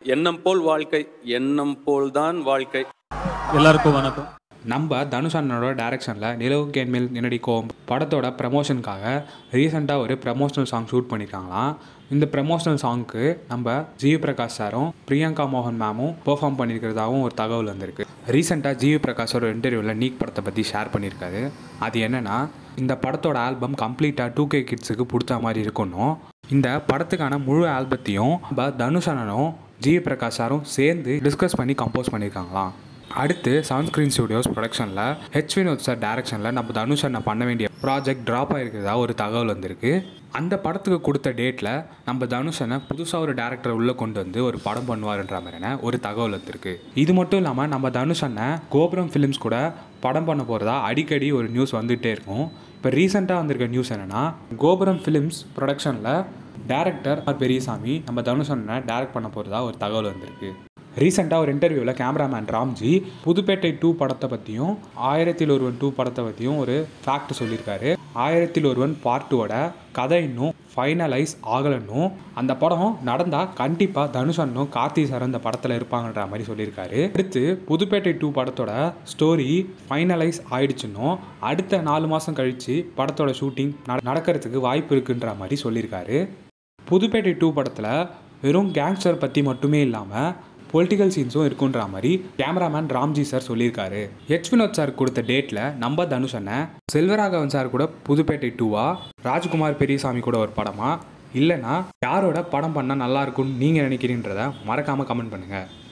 எண்ணம் போல் வாழ்க்கை எண்ணம் போல்தான் வாழ்க்கை எல்லாருக்கும் வணக்கம் நம்ம தனுஷ் அண்ணனோட டேரக்ஷனில் நிலவு கேன்மேல் நினடிக்கோம் படத்தோட ப்ரமோஷனுக்காக ரீசெண்டாக ஒரு ப்ரமோஷனல் சாங் ஷூட் பண்ணியிருக்காங்களாம் இந்த ப்ரமோஷனல் சாங்க்கு நம்ம ஜிவி பிரகாஷ் சாரும் பிரியங்கா மோகன் மேமும் பெர்ஃபார்ம் பண்ணியிருக்கிறதாகவும் ஒரு தகவல் வந்திருக்கு ரீசெண்டாக ஜிவி பிரகாஷோட இன்டர்வியூவில் நீக் படத்தை பற்றி ஷேர் பண்ணியிருக்காரு அது என்னென்னா இந்த படத்தோட ஆல்பம் கம்ப்ளீட்டாக டூ கே கிட்ஸுக்கு பிடிச்ச மாதிரி இருக்கணும் இந்த படத்துக்கான முழு ஆல்பத்தையும் நம்ம தனுஷ் அண்ணனும் ஜிவி பிரகாஷ் சாரும் சேர்ந்து டிஸ்கஸ் பண்ணி கம்போஸ் பண்ணியிருக்காங்களாம் அடுத்து சன்ஸ்க்ரீன் ஸ்டுடியோஸ் ப்ரொடக்ஷனில் ஹெச் வினோத் சார் டேரக்ஷனில் நம்ம தனுஷ் அண்ணா பண்ண வேண்டிய ப்ராஜெக்ட் ட்ராப் ஆகிருக்கிறதா ஒரு தகவல் வந்திருக்கு அந்த படத்துக்கு கொடுத்த டேட்டில் நம்ம தனுஷ் அண்ணன் புதுசாக ஒரு டேரக்டர் உள்ளே கொண்டு வந்து ஒரு படம் பண்ணுவாருன்ற மாதிரியான ஒரு தகவல் வந்திருக்கு இது மட்டும் இல்லாமல் நம்ம தனுஷ் அண்ணன் கோபுரம் ஃபிலிம்ஸ் கூட படம் பண்ண போகிறதா அடிக்கடி ஒரு நியூஸ் வந்துகிட்டே இருக்கும் இப்போ ரீசெண்டாக வந்திருக்க நியூஸ் என்னென்னா கோபுரம் ஃபிலிம்ஸ் ப்ரொடக்ஷனில் டேரக்டர் ஆர் பெரியசாமி நம்ம தனுஷ் அண்ணனை டேரக்ட் பண்ண போகிறதா ஒரு தகவல் வந்திருக்கு ரீசெண்டாக ஒரு இன்டர்வியூவில் கேமராமேன் ராம்ஜி புதுப்பேட்டை டூ படத்தை பற்றியும் ஆயிரத்தில் ஒருவன் டூ படத்தை பற்றியும் ஒரு ஃபேக்ட் சொல்லியிருக்காரு ஆயிரத்தில் ஒருவன் பார்ட் டூவோட கதை இன்னும் ஃபைனலைஸ் ஆகலைன்னும் அந்த படம் நடந்தால் கண்டிப்பாக தனுஷ் அண்ணும் கார்த்தி சார் அந்த படத்தில் இருப்பாங்கன்ற மாதிரி சொல்லியிருக்காரு அடுத்து புதுப்பேட்டை டூ படத்தோட ஸ்டோரி ஃபைனலைஸ் ஆயிடுச்சுன்னும் அடுத்த நாலு மாதம் கழித்து படத்தோட ஷூட்டிங் நடக்கிறதுக்கு வாய்ப்பு இருக்குன்ற மாதிரி சொல்லியிருக்காரு புதுப்பேட்டை டூ படத்தில் வெறும் கேங்ஸ்டர் பற்றி மட்டுமே இல்லாமல் பொலிட்டிக்கல் சீன்ஸும் இருக்குன்ற மாதிரி கேமராமேன் ராம்ஜி சார் சொல்லியிருக்காரு ஹெச் வினோத் சார் கொடுத்த டேட்டில் நம்ம தனுஷ் அண்ணன் செல்வராகவன் சார் கூட புதுப்பேட்டை டூவா ராஜ்குமார் பெரியசாமி கூட ஒரு படமா இல்லைன்னா யாரோட படம் பண்ணால் நல்லா இருக்கும்னு நீங்கள் நினைக்கிறீன்றத மறக்காமல் கமெண்ட் பண்ணுங்கள்